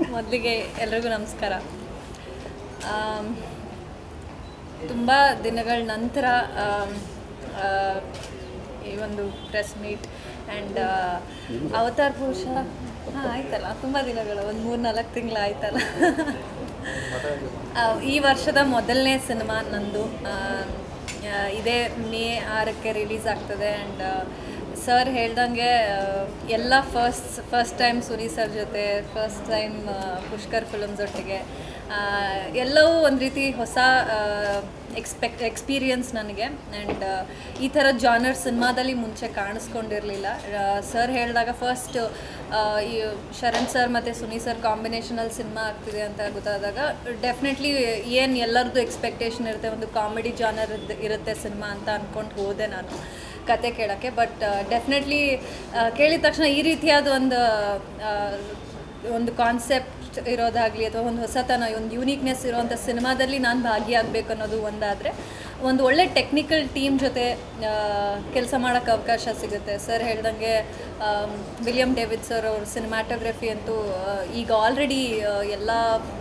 ಮೊದಲಿಗೆ ಎಲ್ರಿಗೂ ನಮಸ್ಕಾರ ತುಂಬ ದಿನಗಳ ನಂತರ ಆಮ್, ಆ, ಈ ಒಂದು ಪ್ರೆಸ್ ಮೀಟ್ ಆ್ಯಂಡ್ ಅವತಾರ್ ಬಹುಶಃ ಹಾಂ ಆಯ್ತಲ್ಲ ತುಂಬ ದಿನಗಳು ಒಂದು ಮೂರು ನಾಲ್ಕು ತಿಂಗಳು ಆಯ್ತಲ್ಲ ಆ, ಈ ವರ್ಷದ ಮೊದಲನೇ ಸಿನಿಮಾ ನಂದು ಆ, ಆ, ಇದೇ ಮೇ ಆರಕ್ಕೆ ರಿಲೀಸ್ ಆಗ್ತದೆ ಆ್ಯಂಡ್ ಸರ್ ಹೇಳ್ದಂಗೆ ಆ, ಎಲ್ಲ first first time Suni sir ಜೊತೆ ಫಸ್ಟ್ ಟೈಮ್ ಪುಷ್ಕರ್ ಫಿಲಮ್ಸ್ ಒಟ್ಟಿಗೆ ಆ, ಎಲ್ಲವೂ ಒಂದು ರೀತಿ ಹೊಸ ಎಕ್ಸ್ಪೆಕ್ಟ್ ಎಕ್ಸ್ಪೀರಿಯನ್ಸ್ ನನಗೆ ಆ್ಯಂಡ್ ಈ ಥರ ಜಾನರ್ ಸಿನಿಮಾದಲ್ಲಿ ಮುಂಚೆ ಕಾಣಿಸ್ಕೊಂಡಿರಲಿಲ್ಲ ಸರ್ ಹೇಳಿದಾಗ ಫಸ್ಟ್ ಈ ಶರಣ್ ಸರ್ ಮತ್ತು ಸುನಿ ಸರ್ ಕಾಂಬಿನೇಷನಲ್ಲಿ ಸಿನಿಮಾ ಆಗ್ತಿದೆ ಅಂತ ಗೊತ್ತಾದಾಗ ಡೆಫಿನೆಟ್ಲಿ ಏನು ಎಲ್ಲರದ್ದು ಎಕ್ಸ್ಪೆಕ್ಟೇಷನ್ ಇರುತ್ತೆ ಒಂದು ಕಾಮಿಡಿ ಜಾನರ್ ಇರುತ್ತೆ ಸಿನಿಮಾ ಅಂತ ಅಂದ್ಕೊಂಡು ಹೋದೆ ನಾನು ಕತೆ ಕೇಳೋಕ್ಕೆ ಬಟ್ ಡೆಫಿನೆಟ್ಲಿ ಕೇಳಿದ ತಕ್ಷಣ ಈ ರೀತಿಯಾದ ಒಂದು ಆ, ಒಂದು ಕಾನ್ಸೆಪ್ಟ್ ಇರೋದಾಗಲಿ ಅಥವಾ ಒಂದು ಹೊಸತನ ಒಂದು ಯೂನಿಕ್ನೆಸ್ ಇರೋವಂಥ ಸಿನಿಮಾದಲ್ಲಿ ನಾನು ಭಾಗಿಯಾಗಬೇಕು ಅನ್ನೋದು ಒಂದಾದರೆ ಒಂದು ಒಳ್ಳೆ ಟೆಕ್ನಿಕಲ್ ಟೀಮ್ ಜೊತೆ ಕೆಲಸ ಮಾಡೋಕ್ಕೆ ಅವಕಾಶ ಸಿಗುತ್ತೆ ಸರ್ ಹೇಳ್ದಂಗೆ ಆಮ್, ವಿಲಿಯಂ ಡೇವಿಡ್ ಸರ್ ಅವ್ರ ಸಿನಿಮಾಟೋಗ್ರಫಿ ಅಂತೂ ಆ, ಈಗ ಆಲ್ರೆಡಿ ಎಲ್ಲ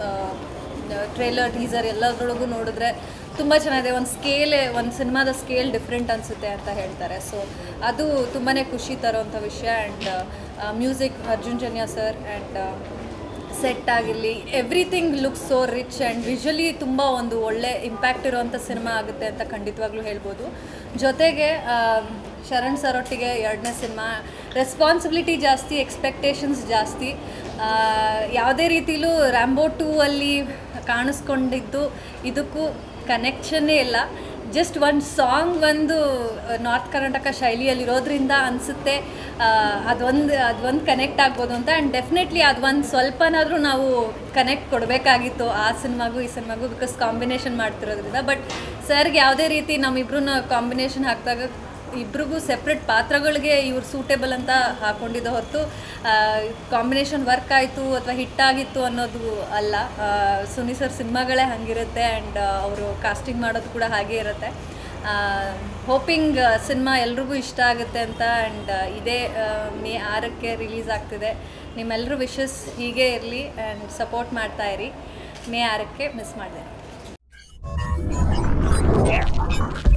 ಟ್ರೇಲರ್ ಟೀಸರ್ ಎಲ್ಲದರೊಳಗೂ ನೋಡಿದ್ರೆ ತುಂಬ ಚೆನ್ನಾಗಿದೆ ಒಂದು ಸ್ಕೇಲೇ ಒಂದು ಸಿನಿಮಾದ ಸ್ಕೇಲ್ ಡಿಫ್ರೆಂಟ್ ಅನಿಸುತ್ತೆ ಅಂತ ಹೇಳ್ತಾರೆ ಸೊ ಅದು ತುಂಬಾ ಖುಷಿ ತರೋವಂಥ ವಿಷಯ and music Arjun Janya sir and set ಆಗಿರಲಿ everything looks so rich and visually ತುಂಬ ಒಂದು ಒಳ್ಳೆ ಇಂಪ್ಯಾಕ್ಟ್ ಇರುವಂಥ ಸಿನಿಮಾ ಆಗುತ್ತೆ ಅಂತ ಖಂಡಿತವಾಗ್ಲೂ ಹೇಳ್ಬೋದು ಜೊತೆಗೆ ಆ, ಶರಣ್ ಸರ್ ಒಟ್ಟಿಗೆ ಎರಡನೇ ಸಿನಿಮಾ ರೆಸ್ಪಾನ್ಸಿಬಿಲಿಟಿ ಜಾಸ್ತಿ ಎಕ್ಸ್ಪೆಕ್ಟೇಷನ್ಸ್ ಜಾಸ್ತಿ ಆ, ಯಾವುದೇ ರೀತಿಲೂ ರ್ಯಾಂಬೋ ಟೂ ಅಲ್ಲಿ ಕಾಣಿಸ್ಕೊಂಡಿದ್ದು ಇದಕ್ಕೂ ಕನೆಕ್ಷನ್ನೇ ಇಲ್ಲ ಜಸ್ಟ್ ಒಂದು ಸಾಂಗ್ ಒಂದು ನಾರ್ತ್ ಕರ್ನಾಟಕ ಶೈಲಿಯಲ್ಲಿರೋದ್ರಿಂದ ಅನಿಸುತ್ತೆ ಅದೊಂದು ಅದೊಂದು ಕನೆಕ್ಟ್ ಆಗ್ಬೋದು ಅಂತ ಆ್ಯಂಡ್ ಡೆಫಿನೆಟ್ಲಿ ಅದೊಂದು ಸ್ವಲ್ಪನಾದರೂ ನಾವು ಕನೆಕ್ಟ್ ಕೊಡಬೇಕಾಗಿತ್ತು ಆ ಸಿನಿಮಾಗೂ ಈ ಸಿನಿಮಾಗೂ ಬಿಕಾಸ್ ಕಾಂಬಿನೇಷನ್ ಮಾಡ್ತಿರೋದ್ರಿಂದ ಬಟ್ ಸರ್ಗೆ ಯಾವುದೇ ರೀತಿ ನಮ್ಮಿಬ್ರನ್ನ ಕಾಂಬಿನೇಷನ್ ಹಾಕಿದಾಗ ಇಬ್ರಿಗೂ ಸೆಪ್ರೇಟ್ ಪಾತ್ರಗಳಿಗೆ ಇವ್ರು ಸೂಟೇಬಲ್ ಅಂತ ಹಾಕೊಂಡಿದ್ದ ಹೊರತು ಕಾಂಬಿನೇಷನ್ ವರ್ಕ್ ಆಯಿತು ಅಥವಾ ಹಿಟ್ಟಾಗಿತ್ತು ಅನ್ನೋದು ಅಲ್ಲ ಆ, ಸುನಿ ಸರ್ ಸಿನಿಮಾಗಳೇ ಹಾಗಿರುತ್ತೆ ಆ್ಯಂಡ್ ಅವರು ಕಾಸ್ಟಿಂಗ್ ಮಾಡೋದು ಕೂಡ ಹಾಗೆ ಇರುತ್ತೆ ಹೋಪಿಂಗ್ ಸಿನಿಮಾ ಎಲ್ರಿಗೂ ಇಷ್ಟ ಆಗುತ್ತೆ ಅಂತ ಆ್ಯಂಡ್ ಇದೇ ಆ, ಮೇ ಆರಕ್ಕೆ ರಿಲೀಸ್ ಆಗ್ತಿದೆ ನಿಮ್ಮೆಲ್ಲರೂ ವಿಶಸ್ ಹೀಗೆ ಇರಲಿ ಆ್ಯಂಡ್ ಸಪೋರ್ಟ್ ಮಾಡ್ತಾ ಇರಿ ಮೇ ಆರಕ್ಕೆ ಮಿಸ್ ಮಾಡಿದೆ